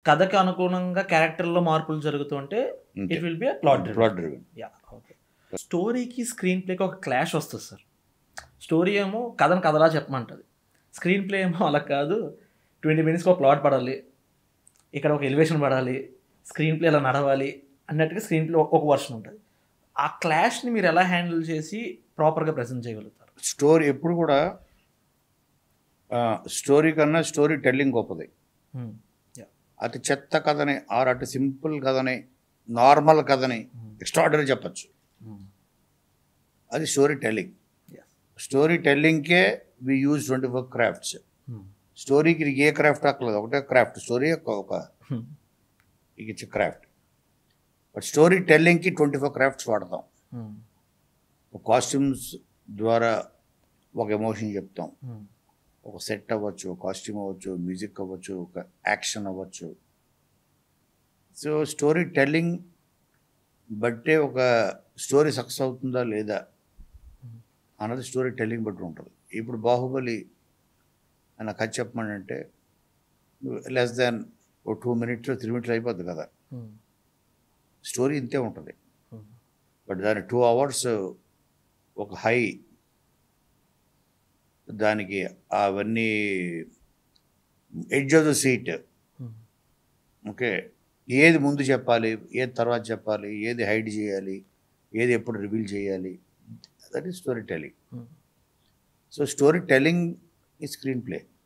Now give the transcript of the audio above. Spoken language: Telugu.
కథకి అనుగుణంగా క్యారెక్టర్లో మార్పులు జరుగుతుంటే it will be plot plot driven yeah okay స్టోరీకి స్క్రీన్ ప్లేకి ఒక క్లాష్ వస్తుంది సార్ స్టోరీ ఏమో కథను కథలా చెప్పమంటుంది స్క్రీన్ ప్లే ఏమో అలా కాదు ట్వంటీ మినిట్స్కి ఒక ప్లాట్ పడాలి ఇక్కడ ఒక ఎలివేషన్ పడాలి స్క్రీన్ ప్లే ఇలా నడవాలి అన్నట్టుగా స్క్రీన్ ప్లే ఒక వర్షన్ ఉంటుంది ఆ క్లాష్ని మీరు ఎలా హ్యాండిల్ చేసి ప్రాపర్గా ప్రజెంట్ చేయగలుగుతారు స్టోరీ ఎప్పుడు కూడా స్టోరీ కన్నా స్టోరీ టెల్లింగ్ గొప్పది Hmm. Yeah. అతి చెత్త కథని ఆర్ అటు సింపుల్ కథని నార్మల్ కథని Hmm. ఎక్స్ట్రాడనరీ చెప్పచ్చు Hmm. అది స్టోరీ టెల్లింగ్ Yes. స్టోరీ టెల్లింగ్కే we use twenty four crafts Hmm. స్టోరీకి నీకు ఏ క్రాఫ్ట్ అక్కలేదు ఒకటే క్రాఫ్ట్ స్టోరీ ఒక ఒక Hmm. It's craft but story టెల్లింగ్కి ట్వంటీ ఫోర్ క్రాఫ్ట్స్ వాడతాం Hmm. కాస్ట్యూమ్స్ ద్వారా ఒక ఎమోషన్ చెప్తాం Hmm. ఒక సెట్ అవ్వచ్చు కాస్ట్యూమ్ అవ్వచ్చు మ్యూజిక్ అవ్వచ్చు ఒక యాక్షన్ అవ్వచ్చు సో స్టోరీ టెల్లింగ్ బట్టే ఒక స్టోరీ సక్సెస్ అవుతుందా లేదా అన్నది స్టోరీ టెల్లింగ్ బట్టి ఉంటుంది ఇప్పుడు బాహుబలి అన్న కథ చెప్పమని అంటే less than oh two minutes three minutes అయిపోద్ది కదా Hmm. స్టోరీ ఇంతే ఉంటుంది Hmm. బట్ దాని టూ అవర్స్ ఒక హై దానికి అవన్నీ edge of the seat Hmm. Okay ఏది ముందు చెప్పాలి ఏది తర్వాత చెప్పాలి ఏది హైడ్ చేయాలి ఏది ఎప్పుడు రివీల్ చేయాలి that is storytelling Hmm. So storytelling ఈ స్క్రీన్ ప్లే